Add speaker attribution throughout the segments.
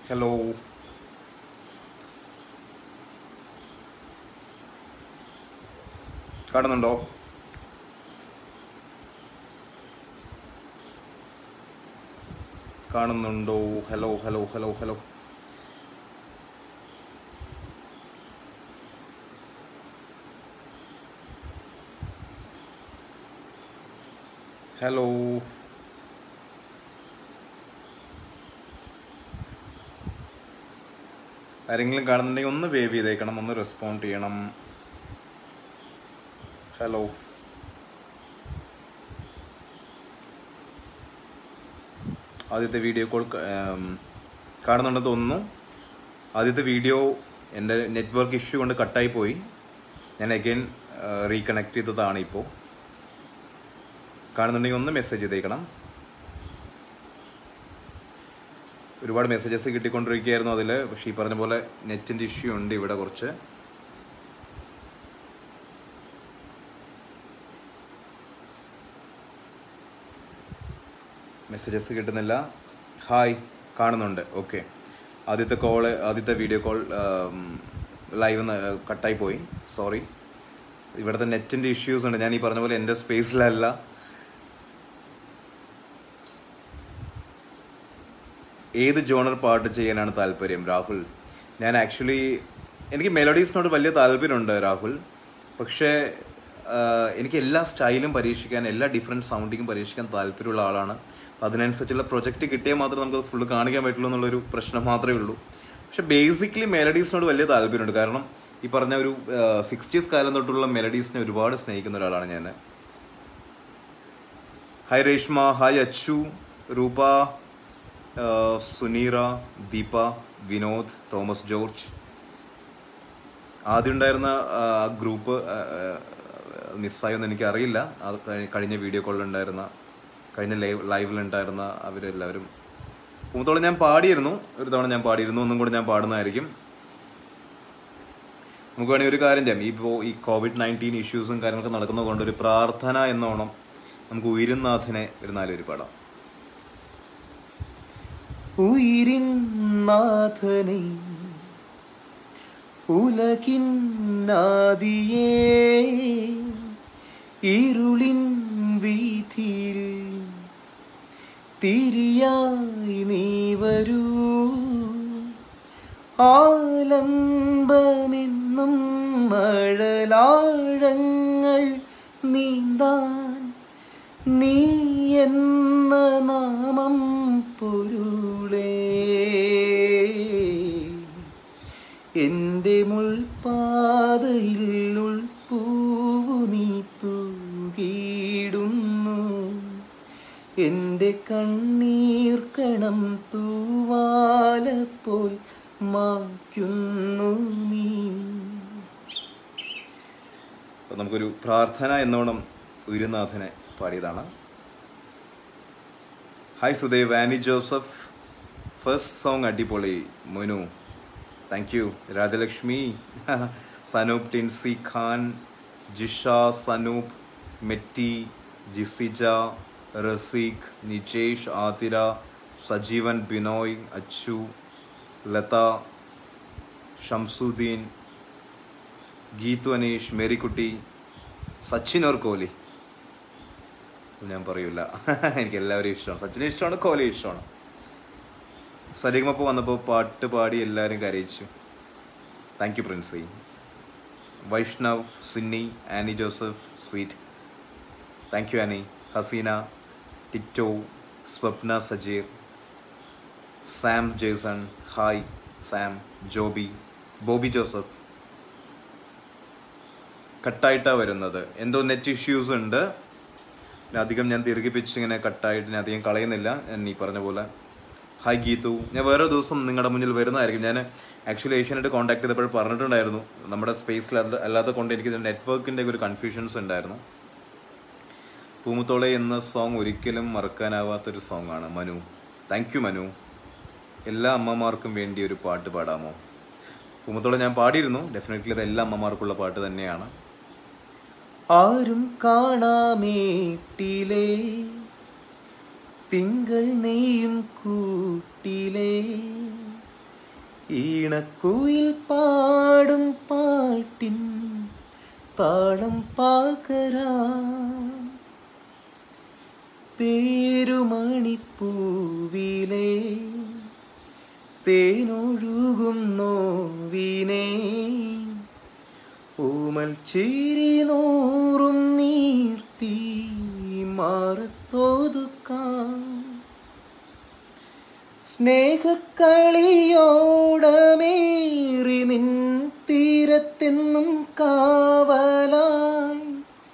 Speaker 1: hello കാണുന്നുണ്ടോ കാണുന്നുണ്ടോ hello hello hello hello hello ആരെങ്കിലും കാണുന്നുണ്ടെങ്കിൽ ഒന്ന് വേവ് ചെയ്തേക്കണം ഒന്ന് റെസ്പോണ്ട് ചെയ്യണം ഹലോ ആദ്യത്തെ വീഡിയോ കോൾ കാണുന്നുണ്ടെന്ന് തോന്നുന്നു ആദ്യത്തെ വീഡിയോ എൻ്റെ നെറ്റ്വർക്ക് ഇഷ്യൂ കൊണ്ട് കട്ടായി പോയി ഞാൻ അഗൈൻ റീകണക്ട് ചെയ്തതാണ് ഇപ്പോൾ കാണുന്നുണ്ടെങ്കിൽ ഒന്ന് മെസ്സേജ് ചെയ്തേക്കണം ഒരുപാട് മെസ്സേജസ് കിട്ടിക്കൊണ്ടിരിക്കുകയായിരുന്നു അതിൽ പക്ഷേ ഈ പറഞ്ഞ പോലെ നെറ്റിൻ്റെ ഇഷ്യൂ ഉണ്ട് ഇവിടെ കുറച്ച് മെസ്സേജസ് കിട്ടുന്നില്ല ഹായ് കാണുന്നുണ്ട് ഓക്കെ ആദ്യത്തെ കോള് ആദ്യത്തെ വീഡിയോ കോൾ ലൈവ് കട്ടായി പോയി സോറി ഇവിടുത്തെ നെറ്റിൻ്റെ ഇഷ്യൂസ് ഉണ്ട് ഞാൻ ഈ പറഞ്ഞ പോലെ എൻ്റെ സ്പേസിലല്ല ഏത് ജോണർ പാട്ട് ചെയ്യാനാണ് താല്പര്യം രാഹുൽ ഞാൻ ആക്ച്വലി എനിക്ക് മെലഡീസിനോട് വലിയ താല്പര്യമുണ്ട് രാഹുൽ പക്ഷേ ആഹ്, എനിക്ക് എല്ലാ സ്റ്റൈലും പരീക്ഷിക്കാൻ എല്ലാ ഡിഫറെൻറ്റ് സൗണ്ടിങ്ങും പരീക്ഷിക്കാൻ താല്പര്യമുള്ള ആളാണ് അതിനനുസരിച്ചുള്ള പ്രൊജക്റ്റ് കിട്ടിയാൽ മാത്രമേ നമുക്ക് ഫുള്ള് കാണിക്കാൻ പറ്റുള്ളൂ എന്നുള്ളൊരു പ്രശ്നം മാത്രമേ ഉള്ളൂ പക്ഷെ ബേസിക്കലി മെലഡീസിനോട് വലിയ താല്പര്യമുണ്ട് കാരണം ഈ പറഞ്ഞ ഒരു സിക്സ്റ്റീസ് കാലം തൊട്ടുള്ള മെലഡീസിനെ ഒരുപാട് സ്നേഹിക്കുന്ന ഒരാളാണ് ഞാൻ ഹായ് രേഷ്മ ഹായ് അച്ചു രൂപ ആ, സുനീറ ദീപ വിനോദ് തോമസ് ജോർജ് ആദ്യം ഉണ്ടായിരുന്ന ആ, ഗ്രൂപ്പ് മിസ്സായെന്ന് എനിക്കറിയില്ല അത് കഴി- കഴിഞ്ഞ വീഡിയോ കോളിലുണ്ടായിരുന്ന കഴിഞ്ഞ ലൈവ് ലൈവിലുണ്ടായിരുന്ന അവരെല്ലാവരും മൂത്തോളം ഞാൻ പാടിയിരുന്നു ഒരു തവണ ഞാൻ പാടിയിരുന്നു ഒന്നും കൂടെ ഞാൻ പാടുന്നതായിരിക്കും നമുക്ക് വേണമെങ്കിൽ ഒരു കാര്യം ചെയ്യാം ഇപ്പോൾ ഈ കോവിഡ് നയൻറ്റീൻ ഇഷ്യൂസും കാര്യങ്ങളൊക്കെ നടക്കുന്നത് കൊണ്ട് ഒരു പ്രാർത്ഥന എന്നോണം നമുക്ക് ഉയരുന്നാഥനെ ഒരു നാലുപേര് പാടാം
Speaker 2: ഉയിരിൻ നാഥനെ ഉലകിന്നാദിയേ ഇരുളിൻ വീഥിയിൽ തിരിയായി നീ വരൂ ആലംബമെന്നും മഴലാഴങ്ങൾ നീന്താൻ നീ എന്ന നാമം പൊരുളേ എൻ്റെ മുൾപാതയിൽ ഉൾപ്പൂവു നീ തൂകിയിടുന്നു എൻ്റെ കണ്ണീർ കണം തൂവാലപ്പോൾ മായ്ക്കുന്നു നീ
Speaker 1: അപ്പോൾ നമുക്കൊരു പ്രാർത്ഥന എന്നോണം ഉയരുനാഥനെ പാടിയതാണ് hi Sudev Annie Joseph first song അടിപൊളി Munu thank you Rajalakshmi Sanoop Tincy Khan Jisha Sanoop Metty Jisija Raseeq Nijesh Athira Sajeevan Binoy Achu Latha Shamsuddin Geethu Aneesh Marykutty Sachin or Kohli ഞാൻ പറയൂല എനിക്ക് എല്ലാവരും ഇഷ്ടമാണ് സച്ചിനെ ഇഷ്ടമാണ് കോഹ്ലി ഇഷ്ടമാണ് സരിഗമപ്പ് വന്നപ്പോൾ പാട്ട് പാടി എല്ലാവരും കരയിച്ചു thank you Princy Vaishnav Sinny Annie Joseph sweet thank you Annie Haseena Tito Swapna Sajeer Sam Jason hi Sam Joby Bobby Joseph കട്ടായിട്ടാണ് വരുന്നത് എന്തോ നെറ്റ് ഇഷ്യൂസ് ഉണ്ട് പിന്നെ അധികം ഞാൻ ദീർഘിപ്പിച്ച് ഇങ്ങനെ കട്ടായിട്ട് ഞാൻ അധികം കളയുന്നില്ല ഞാൻ ഈ പറഞ്ഞ പോലെ ഹായ് ഗീതു ഞാൻ വേറെ ദിവസം നിങ്ങളുടെ മുന്നിൽ വരുന്നതായിരിക്കും ഞാൻ ആക്ച്വലി ഏഷ്യാനായിട്ട് കോൺടാക്ട് ചെയ്തപ്പോൾ പറഞ്ഞിട്ടുണ്ടായിരുന്നു നമ്മുടെ സ്പേസിൽ അല്ലാതെ കൊണ്ട് എനിക്ക് നെറ്റ്വർക്കിൻ്റെ ഒരു കൺഫ്യൂഷൻസ് ഉണ്ടായിരുന്നു പൂമുത്തോളെ എന്ന സോങ് ഒരിക്കലും മറക്കാനാവാത്തൊരു സോങ് ആണ് മനു താങ്ക് യു മനു എല്ലാ അമ്മമാർക്കും വേണ്ടി ഒരു പാട്ട് പാടാമോ പൂമുത്തോളെ ഞാൻ പാടിയിരുന്നു ഡെഫിനറ്റ്ലി അത് എല്ലാ അമ്മമാർക്കുള്ള പാട്ട് തന്നെയാണ്
Speaker 2: ആരും കാണാമേട്ടിലേ തിങ്കൾ നെയ്യും കൂട്ടിലേ മണക്കുയിൽ പാടും പാട്ടിൻ താളം പാകരാ പേരുമണിപ്പൂവിലെ തേനൊഴുകും നോവിനെ ഊമൽ ചിരി നൂറും നീർത്തി മാറത്തോതുക്കാം സ്നേഹക്കളിയോടമേറി നിൻ തീരത്തെന്നും കാവലായി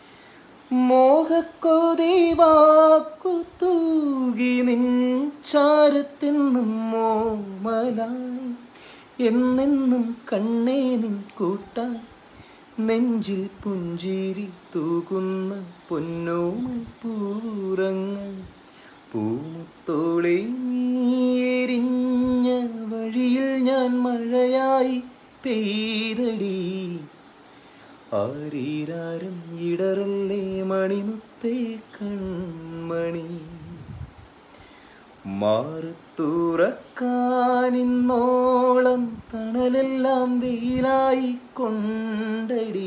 Speaker 2: മോഹക്കൊതി വാക്കു തൂകി നിൻ ചാരത്തെന്നും മോമലായി എന്നെന്നും കണ്ണേ നിൻ കൂട്ടാൻ നെഞ്ചിൽ പുഞ്ചിരി തൂകുന്ന പൊന്നോമൽ പൂരങ്ങൾ പൂമുത്തോളെ നീയെരിഞ്ഞ വഴിയിൽ ഞാൻ മഴയായി പെയ്തടി ആരീരാരും ഇടറല്ലേ മണിമുത്തേ കൺമണി മാറത്തുറക്കാനിന്നോളം തണലെല്ലാം വെയിലായി കൊണ്ടടി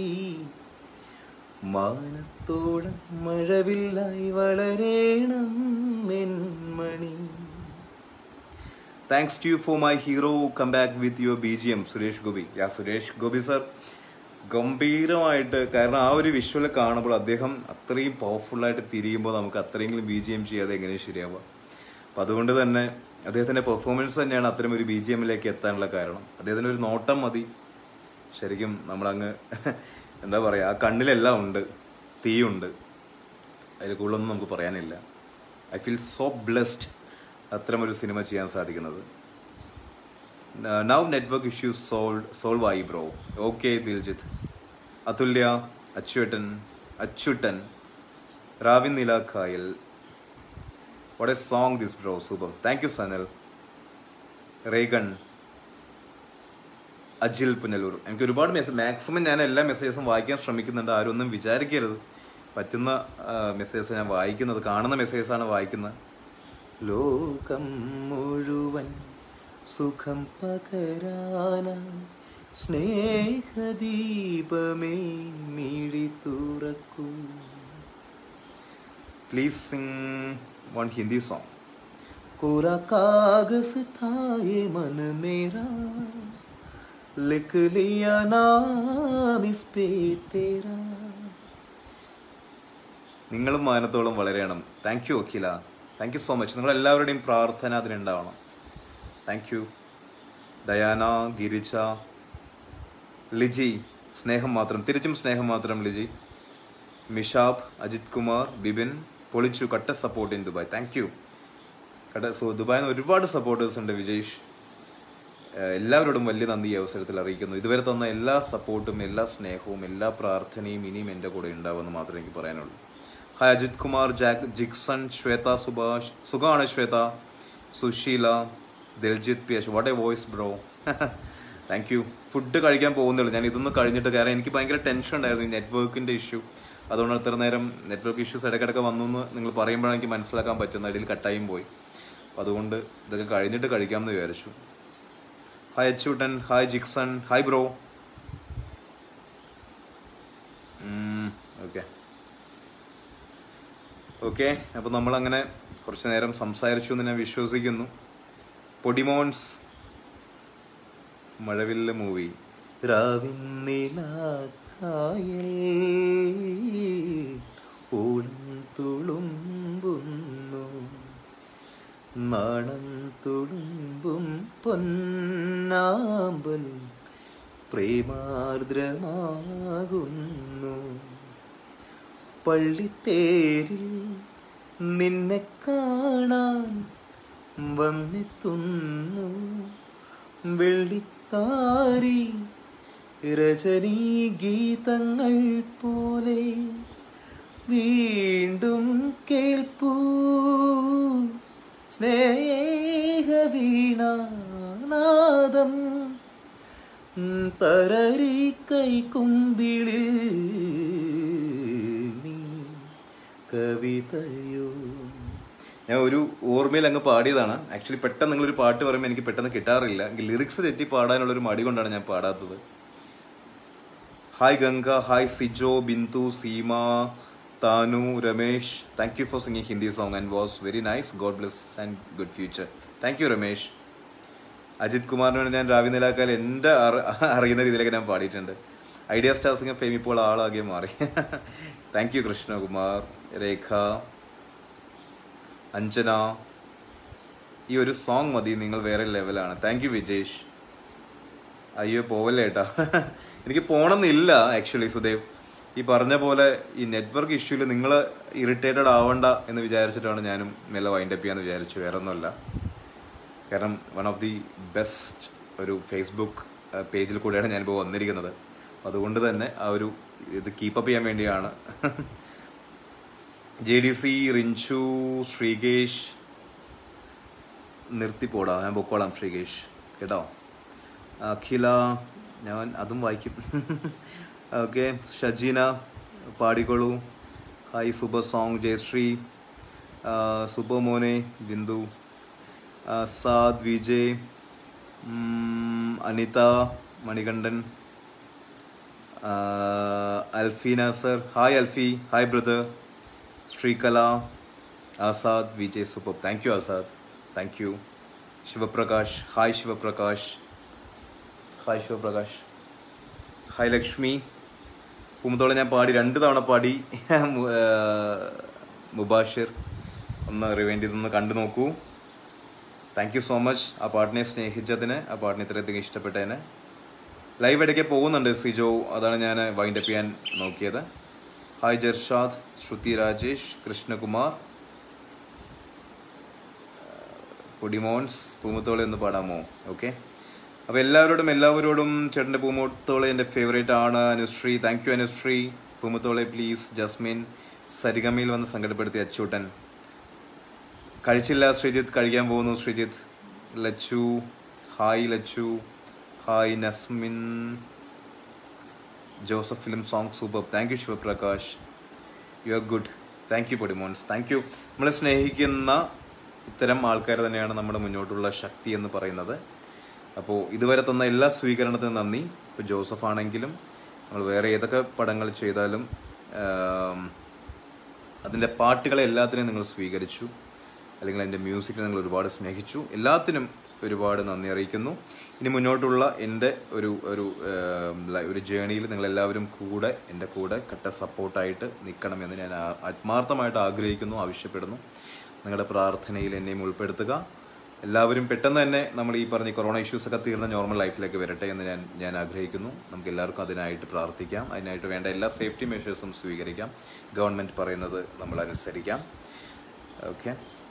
Speaker 2: മാനത്തോളം മഴവില്ലായി വളരേണം മെന്മണി
Speaker 1: thanks to you for my hero come back with your B G M Suresh Gopi ya Suresh Gopi sir ഗംഭീരമായിട്ട് കാരണം ആ ഒരു വിഷ്വൽ കാണുമ്പോൾ അദ്ദേഹം അത്രയും പവർഫുള്ളായിട്ട് തിരിയുമ്പോൾ നമുക്ക് അത്രയെങ്കിലും ബി ജി എം ചെയ്യാതെ എങ്ങനെ ശരിയാവുക അപ്പം അതുകൊണ്ട് തന്നെ അദ്ദേഹത്തിൻ്റെ പെർഫോമൻസ് തന്നെയാണ് അത്തരം ഒരു ബി ജി എമ്മിലേക്ക് എത്താനുള്ള കാരണം അദ്ദേഹത്തിന് ഒരു നോട്ടം മതി ശരിക്കും നമ്മളങ്ങ് എന്താ പറയുക ആ കണ്ണിലെല്ലാം ഉണ്ട് തീയുണ്ട് അതിൽ കൂടുതലൊന്നും നമുക്ക് പറയാനില്ല ഐ ഫീൽ സോ ബ്ലെസ്ഡ് അത്തരം ഒരു സിനിമ ചെയ്യാൻ സാധിക്കുന്നത് now network issues solve solve ആയി bro okay Diljith Athulya Achuvettan Achuttan Ravin Nila Khayal what a song this bro super thank you Sanal Regan Ajil Punalur എനിക്ക് ഒരുപാട് മെസ്സേജ് മാക്സിമം ഞാൻ എല്ലാ മെസ്സേജസും വായിക്കാൻ ശ്രമിക്കുന്നുണ്ട് ആരും ഒന്നും വിചാരിക്കരുത് പറ്റുന്ന മെസ്സേജസ് ഞാൻ വായിക്കുന്നത് കാണുന്ന മെസ്സേജസാണ് വായിക്കുന്നത്
Speaker 2: ലോകം മുഴുവൻ സുഖം പകരാനായി സ്നേഹദീപമേ മിഴി തുറക്കൂ
Speaker 1: please sing one Hindi song
Speaker 2: कोरा कागज था ये मन मेरा लिख लिया नाम इस पे तेरा
Speaker 1: നിങ്ങളും മാനത്തോളം വളരെയണം thank you Akhila thank you so much നിങ്ങൾ എല്ലാവരുടെയും പ്രാർത്ഥന അതിനുണ്ടാവണം thank you Diana Girija Liji സ്നേഹം മാത്രം തിരിച്ചും സ്നേഹം മാത്രം ലിജി മിഷാബ് അജിത് കുമാർ ബിബിൻ പൊളിച്ചു കട്ട support in Dubai thank you കട്ട സോ ദുബായിൽ നിന്ന് ഒരുപാട് സപ്പോർട്ടേഴ്സ് ഉണ്ട് വിജേഷ് ഏഹ് എല്ലാവരോടും വലിയ നന്ദി ഈ അവസരത്തിൽ അറിയിക്കുന്നു ഇതുവരെ തന്ന എല്ലാ സപ്പോർട്ടും എല്ലാ സ്നേഹവും എല്ലാ പ്രാർത്ഥനയും ഇനിയും എൻ്റെ കൂടെ ഉണ്ടാവുമെന്ന് മാത്രമേ എനിക്ക് പറയാനുള്ളൂ ഹായ് അജിത് കുമാർ ജാക്ക് ജിക്സൺ ശ്വേത സുഭാഷ് സുഖമാണ് Shwetha Susheela Diljith Piyush what a voice bro thank you food കഴിക്കാൻ പോകുന്നുള്ളൂ ഞാൻ ഇതൊന്നും കഴിഞ്ഞിട്ട് കാരണം എനിക്ക് ഭയങ്കര ടെൻഷൻ ഉണ്ടായിരുന്നു ഈ നെറ്റ്വർക്കിൻ്റെ ഇഷ്യൂ അതുകൊണ്ട് ഇത്ര നേരം നെറ്റ്വർക്ക് ഇഷ്യൂസ് ഇടയ്ക്കിടയ്ക്ക് വന്നു എന്ന് നിങ്ങൾ പറയുമ്പോഴാണ് എനിക്ക് മനസ്സിലാക്കാൻ പറ്റുന്ന ഇടയിൽ കട്ടായും പോയി അപ്പോൾ അതുകൊണ്ട് ഇതൊക്കെ കഴിഞ്ഞിട്ട് കഴിക്കാമെന്ന് വിചാരിച്ചു hi Achuttan hi Jixon hi bro okay okay അപ്പോൾ നമ്മളങ്ങനെ കുറച്ച് നേരം സംസാരിച്ചു എന്ന് ഞാൻ വിശ്വസിക്കുന്നു പൊടിമോൺസ് മഴവില്ല മൂവി
Speaker 2: രാവിന്നിലാക്കായൽ ഓളം തുളുമ്പുന്നു നാണം തുളുമ്പും പൊന്നാമ്പൽ പ്രേമാർദ്രമാകുന്നു പള്ളിത്തേരിൽ നിന്നെ കാണാൻ വന്നെത്തുന്നു വെള്ളിത്താരി രജനീ ഗീതങ്ങൾ പോലെ വീണ്ടും കേൾപ്പൂ സ്നേഹവീണാനാദം തരരി കൈക്കുമ്പിളിൽ നീ കവിതയോ
Speaker 1: ഞാൻ ഒരു ഓർമ്മയിൽ അങ്ങ് പാടിയതാണ് ആക്ച്വലി പെട്ടെന്ന് നിങ്ങളൊരു പാട്ട് പറയുമ്പോൾ എനിക്ക് പെട്ടെന്ന് കിട്ടാറില്ല ലിറിക്സ് തെറ്റി പാടാനുള്ള ഒരു മടി കൊണ്ടാണ് ഞാൻ പാടാത്തത് hi Ganga hi Sijo Bindu Seema Thanu Ramesh thank you for singing Hindi song and was very nice God bless and good future thank you Ramesh Ajith കുമാറിന് വേണ്ടി ഞാൻ രാവി നിലാക്കാൽ എൻ്റെ അറി- അറിയുന്ന രീതിയിലൊക്കെ ഞാൻ പാടിയിട്ടുണ്ട് ഐഡിയ സ്റ്റാർസിംഗ് ഫെയിം ഇപ്പോൾ ആളാകെ മാറി താങ്ക് യു കൃഷ്ണകുമാർ രേഖ അഞ്ജന ഈ ഒരു സോങ് മതി നിങ്ങൾ വേറെ ലെവലാണ് താങ്ക് യു വിജേഷ് അയ്യോ പോവല്ലേ ഏട്ടാ എനിക്ക് പോണമെന്നില്ല ആക്ച്വലി സുദേവ് ഈ പറഞ്ഞ പോലെ ഈ നെറ്റ്വർക്ക് ഇഷ്യൂല് നിങ്ങൾ ഇറിറ്റേറ്റഡ് ആവണ്ട എന്ന് വിചാരിച്ചിട്ടാണ് ഞാനും മെല്ലെ വൈൻഡപ്പ് ചെയ്യാന്ന് വിചാരിച്ചു വേറെ ഒന്നുമല്ല കാരണം വൺ ഓഫ് ദി ബെസ്റ്റ് ഒരു ഫേസ്ബുക്ക് പേജിൽ കൂടെയാണ് ഞാനിപ്പോൾ വന്നിരിക്കുന്നത് അപ്പോൾ അതുകൊണ്ട് തന്നെ ആ ഒരു ഇത് കീപ്പപ്പ് ചെയ്യാൻ വേണ്ടിയാണ് J D C Rinchu Sreekesh നിർത്തിപ്പോടാ ഞാൻ പൊക്കോളാം ശ്രീകേഷ് കേട്ടോ അഖില ഞാൻ അതും വായിക്കും ഓക്കെ ഷജീന പാടിക്കോളൂ hi super song Jayasree super മോനെ ബിന്ദു ആ, സാദ് വിജയ് ഉം, അനിത മണികണ്ഠൻ ആ, Alfi Nasar hi Alfi hi brother Sreekala Azad Vijay super thank you Azad thank you Sivaprakash hi Sivaprakash hi Sivaprakash hi Lakshmi പൂമുത്തോളം ഞാൻ പാടി രണ്ട് തവണ പാടി മു- ആ, മുബാഷിർ ഒന്ന് റിവൈൻഡ് ചെയ്തൊന്ന് കണ്ടു നോക്കൂ താങ്ക് യു സോ മച്ച് ആ പാട്ടിനെ സ്നേഹിച്ചതിന് ആ പാട്ടിനെ ഇത്രയധികം ഇഷ്ടപ്പെട്ടതിന് ലൈവ് ഇടയ്ക്ക് പോകുന്നുണ്ട് സിജോ അതാണ് ഞാൻ വൈൻഡ് അപ്പ് ചെയ്യാൻ നോക്കിയത് ഹായ് ജർഷാദ് ശ്രുതി രാജേഷ് കൃഷ്ണകുമാർ പൊടിമോൻസ് പൂമുത്തോളെ ഒന്ന് പാടാമോ ഓക്കെ അപ്പോൾ എല്ലാവരോടും എല്ലാവരോടും ചേട്ടൻ്റെ പൂമുത്തോളെ എൻ്റെ ഫേവറേറ്റ് ആണ് അനുശ്രീ താങ്ക് യു അനുശ്രീ പൂമുത്തോളെ പ്ലീസ് ജസ്മിൻ സരിഗമയിൽ വന്ന് സങ്കടപ്പെടുത്തിയ അച്ചൂട്ടൻ കഴിച്ചില്ല ശ്രീജിത്ത് കഴിക്കാൻ പോകുന്നു Sreejith Lachu hi Lachu hi Nasmin Joseph film song super thank you Sivaprakash you are good thank you പൊടിമോൻസ് താങ്ക് യു നമ്മളെ സ്നേഹിക്കുന്ന ഇത്തരം ആൾക്കാർ തന്നെയാണ് നമ്മുടെ മുന്നോട്ടുള്ള ശക്തി എന്ന് പറയുന്നത് അപ്പോൾ ഇതുവരെ തന്ന എല്ലാ സ്വീകരണത്തിനും നന്ദി ഇപ്പോൾ ജോസഫ് ആണെങ്കിലും നമ്മൾ വേറെ ഏതൊക്കെ പടങ്ങൾ ചെയ്താലും ആം, അതിൻ്റെ പാട്ടുകളെ എല്ലാത്തിനെയും നിങ്ങൾ സ്വീകരിച്ചു അല്ലെങ്കിൽ അതിൻ്റെ മ്യൂസിക്കിനെ നിങ്ങൾ ഒരുപാട് സ്നേഹിച്ചു എല്ലാത്തിനും ഒരുപാട് നന്ദി അറിയിക്കുന്നു ഇനി മുന്നോട്ടുള്ള എൻ്റെ ഒരു ഒരു ഏം, ലൈ- ഒരു ജേണിയിൽ നിങ്ങളെല്ലാവരും കൂടെ എൻ്റെ കൂടെ കട്ട സപ്പോർട്ടായിട്ട് നിൽക്കണമെന്ന് ഞാൻ ആ- ആത്മാർത്ഥമായിട്ട് ആഗ്രഹിക്കുന്നു ആവശ്യപ്പെടുന്നു നിങ്ങളുടെ പ്രാർത്ഥനയിൽ എന്നെയും ഉൾപ്പെടുത്തുക എല്ലാവരും പെട്ടെന്ന് തന്നെ നമ്മൾ ഈ പറഞ്ഞ കൊറോണ ഇഷ്യൂസ് ഒക്കെ തീർന്ന നോർമൽ ലൈഫിലേക്ക് വരട്ടെ എന്ന് ഞാൻ ഞാൻ ആഗ്രഹിക്കുന്നു നമുക്ക് എല്ലാവർക്കും അതിനായിട്ട് പ്രാർത്ഥിക്കാം അതിനായിട്ട് വേണ്ട എല്ലാ സേഫ്റ്റി മെഷേഴ്സും സ്വീകരിക്കാം ഗവൺമെൻറ് പറയുന്നത് നമ്മൾ അനുസരിക്കാം ഓക്കെ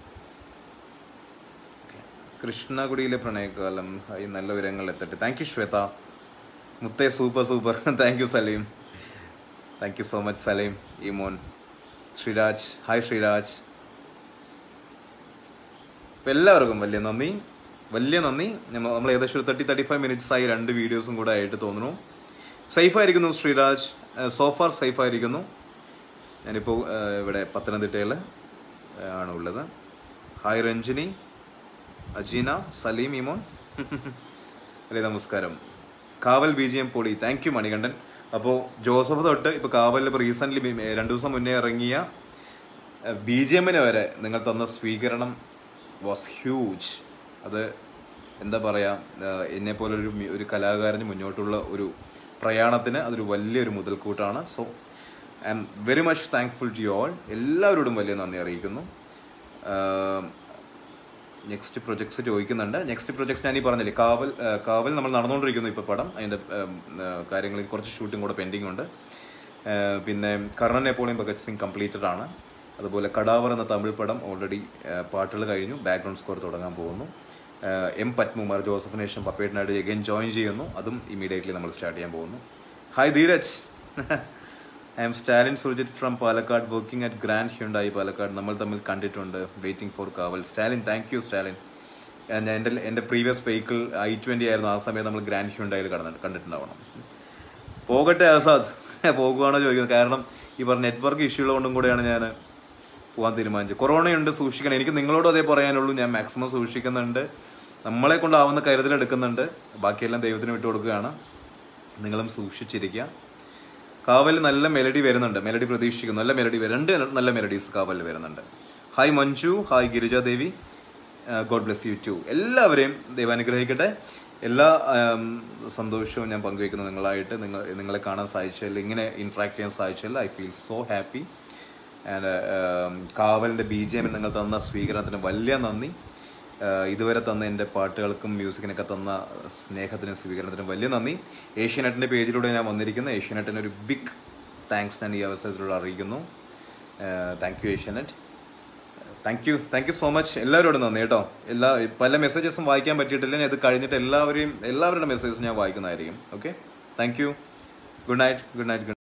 Speaker 1: ഓക്കെ കൃഷ്ണകുടിയിലെ പ്രണയകാലം ഈ നല്ല വിവരങ്ങൾ എത്തട്ടെ താങ്ക് യു ശ്വേത മുത്തേ super super thank you Saleem thank you so much Saleem ഈ മോൻ ശ്രീരാജ് ഹായ് ശ്രീരാജ് അപ്പോൾ എല്ലാവർക്കും വലിയ നന്ദി വലിയ നന്ദി നമ്മ- നമ്മൾ ഏകദേശം ഒരു തേർട്ടി തേർട്ടി ഫൈവ് മിനിറ്റ്സ് ആയി രണ്ട് വീഡിയോസും കൂടെ ആയിട്ട് തോന്നുന്നു സേഫ് ആയിരിക്കുന്നു ശ്രീരാജ് സോഫാർ സേഫ് ആയിരിക്കുന്നു ഞാനിപ്പോൾ ഇവിടെ പത്തനംതിട്ടയിൽ ആണ് ഉള്ളത് ഹായ് രഞ്ജിനി അജീന സലീം ഇമോൻ അല്ലേ നമസ്കാരം കാവൽ ബി ജി എം പൊടി താങ്ക് യു മണികണ്ഠൻ അപ്പോൾ ജോസഫ് തൊട്ട് ഇപ്പോൾ കാവലിൽ ഇപ്പോൾ റീസെൻ്റ്ലി രണ്ടു ദിവസം മുന്നേ ഇറങ്ങിയ ബി ജി എമ്മിന് വരെ നിങ്ങൾ തന്ന സ്വീകരണം വാസ് ഹ്യൂജ് അത് എന്താ പറയുക എന്നെ പോലെ ഒരു മ്യൂ- ഒരു കലാകാരന് മുന്നോട്ടുള്ള ഒരു പ്രയാണത്തിന് അതൊരു വലിയൊരു മുതൽക്കൂട്ടാണ് so I'm very much thankful to you all എല്ലാവരോടും വലിയ നന്ദി അറിയിക്കുന്നു നെക്സ്റ്റ് പ്രൊജക്ട്സ് ചോദിക്കുന്നുണ്ട് നെക്സ്റ്റ് പ്രൊജക്ട്സ് ഞാൻ ഈ പറഞ്ഞില്ലേ കാവൽ ആ, കാവൽ നമ്മൾ നടന്നുകൊണ്ടിരിക്കുന്നു ഇപ്പോൾ പടം അതിൻ്റെ കാര്യങ്ങളിൽ കുറച്ച് ഷൂട്ടിംഗ് കൂടെ പെൻഡിങ് ഉണ്ട് ആ, പിന്നെ കർണൻ നെപ്പോളിയൻ ഭഗത് സിംഗ് കംപ്ലീറ്റഡ് ആണ് അതുപോലെ കടാവർ എന്ന തമിഴ് പടം ഓൾറെഡി പാട്ടുകൾ കഴിഞ്ഞു ബാക്ക്ഗ്രൗണ്ട് സ്കോർ തുടങ്ങാൻ പോകുന്നു ആ, എം പത്മകുമാർ ജോസഫിന് ശേഷം പപ്പേട്ടനായിട്ട് എഗൈൻ ജോയിൻ ചെയ്യുന്നു അതും ഇമീഡിയറ്റ്ലി നമ്മൾ സ്റ്റാർട്ട് ചെയ്യാൻ പോകുന്നു hi Dheeraj I'm Stalin Surjith from Palakkad working at Grand Hyundai Palakkad നമ്മൾ തമ്മിൽ കണ്ടിട്ടുണ്ട് വെയിറ്റിംഗ് ഫോർ കാവൽ സ്റ്റാലിൻ താങ്ക് യു സ്റ്റാലിൻ ഞാൻ എൻ്റെ എൻ്റെ പ്രീവിയസ് വെഹിക്കിൾ ഐ ട്വൻ്റി ആയിരുന്നു ആ സമയത്ത് നമ്മൾ ഗ്രാൻഡ് ഹ്യുണ്ടായിൽ കടന്നിട്ട് കണ്ടിട്ടുണ്ടാവണം പോകട്ടെ ആസാദ് പോകുകയാണോ ചോദിക്കുന്നത് കാരണം ഈ പറഞ്ഞ നെറ്റ്വർക്ക് ഇഷ്യൂ ഉള്ളതുകൊണ്ടും കൂടെയാണ് ഞാൻ പോകാൻ തീരുമാനിച്ചു കൊറോണയുണ്ട് സൂക്ഷിക്കണം എനിക്ക് നിങ്ങളോടും അതേ പറയാനുള്ളൂ ഞാൻ മാക്സിമം സൂക്ഷിക്കുന്നുണ്ട് നമ്മളെ കൊണ്ടാവുന്ന കരുതൽ എടുക്കുന്നുണ്ട് ബാക്കിയെല്ലാം ദൈവത്തിന് വിട്ടു കൊടുക്കുകയാണ് നിങ്ങളും സൂക്ഷിച്ചിരിക്കുക കാവൽ നല്ല മെലഡി വരുന്നുണ്ട് മെലഡി പ്രതീക്ഷിക്കുന്നു നല്ല മെലഡി രണ്ട് നല്ല മെലഡീസ് കാവലിൽ വരുന്നുണ്ട് hi Manju hi Girijadevi God bless you too എല്ലാവരെയും ദൈവം അനുഗ്രഹിക്കട്ടെ എല്ലാ ആം, സന്തോഷവും ഞാൻ പങ്കുവയ്ക്കുന്നു നിങ്ങളായിട്ട് നിങ്ങൾ നിങ്ങളെ കാണാൻ സാധിച്ചതിൽ ഇങ്ങനെ ഇൻട്രാക്ട് ചെയ്യാൻ സാധിച്ചതിൽ I feel so happy and കാവലിൻ്റെ ബി ജി എമ്മിൽ നിങ്ങൾ തന്ന സ്വീകരണത്തിന് വലിയ നന്ദി ആഹ് ഇതുവരെ തന്ന എൻ്റെ പാട്ടുകൾക്കും മ്യൂസിക്കിനൊക്കെ തന്ന സ്നേഹത്തിനും സ്വീകരണത്തിനും വലിയ നന്ദി ഏഷ്യാനെറ്റിൻ്റെ പേജിലൂടെ ഞാൻ വന്നിരിക്കുന്നു ഏഷ്യാനെറ്റിന് ഒരു ബിഗ് താങ്ക്സ് ഞാൻ ഈ അവസരത്തിലൂടെ അറിയിക്കുന്നു thank you Asianet thank you thank you so much എല്ലാവരോടും നന്ദി കേട്ടോ എല്ലാ പല മെസ്സേജസും വായിക്കാൻ പറ്റിയിട്ടില്ല ഇത് കഴിഞ്ഞിട്ട് എല്ലാവരെയും എല്ലാവരുടെ മെസ്സേജസും ഞാൻ വായിക്കുന്നതായിരിക്കും okay thank you good night good night